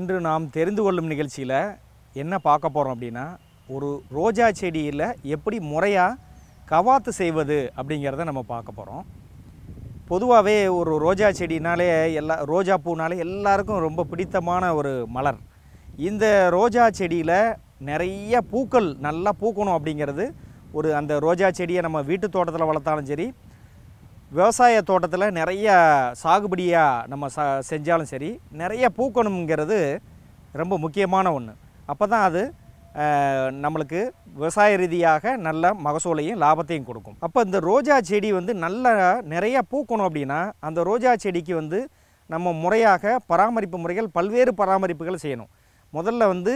இன்று நாம் தெரிந்து கொள்ளும் நிகழ்ச்சியில் என்ன பார்க்க போகிறோம் அப்படின்னா ஒரு ரோஜா செடியில் எப்படி முறையாக கவாத்து செய்வது அப்படிங்கிறத நம்ம பார்க்க போகிறோம் பொதுவாகவே ஒரு ரோஜா செடினாலே எல்லா ரோஜா பூனாலே எல்லாருக்கும் ரொம்ப பிடித்தமான ஒரு மலர் இந்த ரோஜா செடியில் நிறைய பூக்கள் நல்லா பூக்கணும் அப்படிங்கிறது ஒரு அந்த ரோஜா செடியை நம்ம வீட்டு தோட்டத்தில் வளர்த்தாலும் சரி விவசாய தோட்டத்தில் நிறைய சாகுபடியாக நம்ம ச செஞ்சாலும் சரி நிறைய பூக்கணுங்கிறது ரொம்ப முக்கியமான ஒன்று அப்போ தான் அது அஹ், நம்மளுக்கு விவசாய ரீதியாக நல்ல மகசூலையும் லாபத்தையும் கொடுக்கும் அப்போ இந்த ரோஜா செடி வந்து நல்ல நிறைய பூக்கணும் அப்படின்னா அந்த ரோஜா செடிக்கு வந்து நம்ம முறையாக பராமரிப்பு முறைகள் பல்வேறு பராமரிப்புகள் செய்யணும் முதல்ல வந்து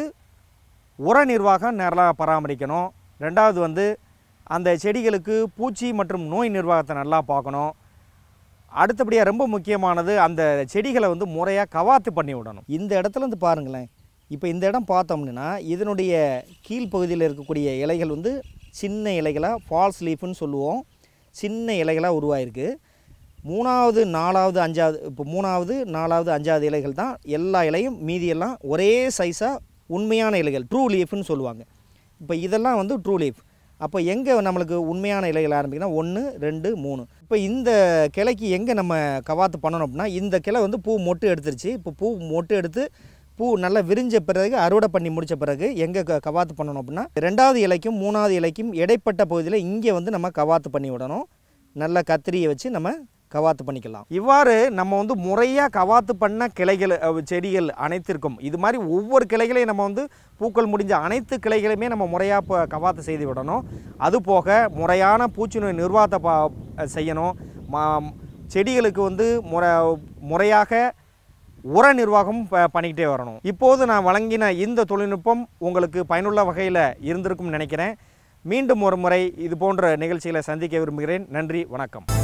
உர நிர்வாகம் நல்லா பராமரிக்கணும் ரெண்டாவது வந்து அந்த செடிகளுக்கு பூச்சி மற்றும் நோய் நிர்வாகத்தை நல்லா பார்க்கணும் அடுத்தபடியாக ரொம்ப முக்கியமானது அந்த செடிகளை வந்து முறையாக கவாத்து பண்ணி விடணும் இந்த இடத்துல இருந்து பாருங்களேன் இப்போ இந்த இடம் பார்த்தோம்னா இதனுடைய கீழ்ப்பகுதியில் இருக்கக்கூடிய இலைகள் வந்து சின்ன இலைகளாக ஃபால்ஸ் லீஃப்னு சொல்லுவோம் சின்ன இலைகளாக உருவாயிருக்கு மூணாவது நாலாவது அஞ்சாவது இப்போ மூணாவது நாலாவது அஞ்சாவது இலைகள் தான் எல்லா இலையும் மீதியெல்லாம் ஒரே சைஸாக உண்மையான இலைகள் ட்ரூ லீஃப்னு சொல்லுவாங்க இப்போ இதெல்லாம் வந்து ட்ரூ லீஃப் அப்போ எங்கே நம்மளுக்கு உண்மையான இலைகள் ஆரம்பிக்குன்னா ஒன்று ரெண்டு மூணு இப்போ இந்த கிளைக்கு எங்கே நம்ம கவாத்து பண்ணணும் அப்படின்னா இந்த கிளை வந்து பூ மொட்டு எடுத்துருச்சு இப்போ பூ மொட்டு எடுத்து பூ நல்லா விரிஞ்ச பிறகு அறுவடை பண்ணி முடித்த பிறகு எங்கே க கவாத்து பண்ணணும் அப்படின்னா ரெண்டாவது இலைக்கும் மூணாவது இலைக்கும் இடைப்பட்ட பகுதியில் இங்கே வந்து நம்ம கவாத்து பண்ணி விடணும் நல்ல கத்திரியை வச்சு நம்ம கவாத்து பண்ணிக்கலாம் இவ்வாறு நம்ம வந்து முறையாக கவாத்து பண்ண கிளைகள் அஹ், செடிகள் அனைத்திற்கும் இது மாதிரி ஒவ்வொரு கிளைகளையும் நம்ம வந்து பூக்கள் முடிஞ்ச அனைத்து கிளைகளையுமே நம்ம முறையாக இப்போ கவாத்து செய்து விடணும் அது போக முறையான பூச்சி நோய் நிர்வாகத்தை பா செய்யணும் மா செடிகளுக்கு வந்து முறை முறையாக உர நிர்வாகம் ப- பண்ணிக்கிட்டே வரணும் இப்போது நான் வழங்கின இந்த தொழில்நுட்பம் உங்களுக்கு பயனுள்ள வகையில் இருந்திருக்கும்னு நினைக்கிறேன் மீண்டும் ஒரு முறை இது போன்ற நிகழ்ச்சிகளை சந்திக்க விரும்புகிறேன் நன்றி வணக்கம்